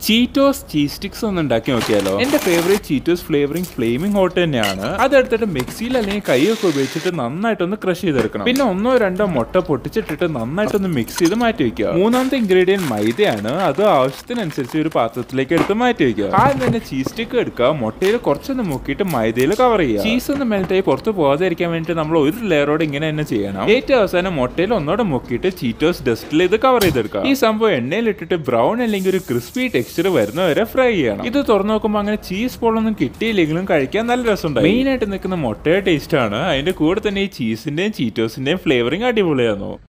Cheetos cheese sticks ഒന്ന് ഉണ്ടാക്കി നോക്കിയാലോ എന്റെ favourite Cheetos flavouring flaming hot തന്നെയാണ് അതെടുത്തിട്ട് മിക്സിയിൽ അല്ലെങ്കിൽ കൈയൊക്കെ ഉപയോഗിച്ചിട്ട് നന്നായിട്ടൊന്ന് ക്രഷ് ചെയ്തെടുക്കണം പിന്നെ ഒന്നോ രണ്ടോ മുട്ട പൊട്ടിച്ചിട്ടിട്ട് നന്നായിട്ടൊന്ന് മിക്സ് ചെയ്ത് മാറ്റി വെക്കുക മൂന്നാമത്തെ ഇൻഗ്രീഡിയന്റ് മൈദയാണ് അത് ആവശ്യത്തിനനുസരിച്ച് ഒരു പാത്രത്തിലേക്ക് എടുത്ത് മാറ്റി വെക്കുക ആദ്യം തന്നെ ചീസ് സ്റ്റിക്ക് എടുക്കുക മുട്ടയിൽ കുറച്ചൊന്ന് മുക്കിയിട്ട് മൈദയിൽ കവർ ചെയ്യുക ചീസ് ഒന്ന് മെൽറ്റ് ആയി പുറത്ത് പോകാതിരിക്കാൻ വേണ്ടിയിട്ട് നമ്മൾ ഒരു ലെയറോട് ഇങ്ങനെ തന്നെ ചെയ്യണം ഏറ്റവും അവസാനം മുട്ടയിൽ ഒന്നോടെ മുക്കിയിട്ട് ചീറ്റോസ് ഡസ്റ്റിൽ ഇത് കവർ ചെയ്തെടുക്കുക ഈ സംഭവം എണ്ണയിൽ ഇട്ടിട്ട് ബ്രൗൺ അല്ലെങ്കിൽ ഒരു ക്രിസ്പി ടെക്സ്ചർ വരുന്നവരെ ഫ്രൈ ചെയ്യണം ഇത് തുറന്നു നോക്കുമ്പോൾ അങ്ങനെ ചീസ് പോളൊന്നും കിട്ടിയില്ലെങ്കിലും കഴിക്കാൻ നല്ല രസമുണ്ട് മെയിൻ ആയിട്ട് നിൽക്കുന്ന മുട്ടയുടെ ടേസ്റ്റ് ആണ് അതിന്റെ കൂടെ തന്നെ ഈ ചീസിന്റെയും ചീറ്റോസിന്റെയും ഫ്ലേവറിങ് അടിപൊളിയായിരുന്നു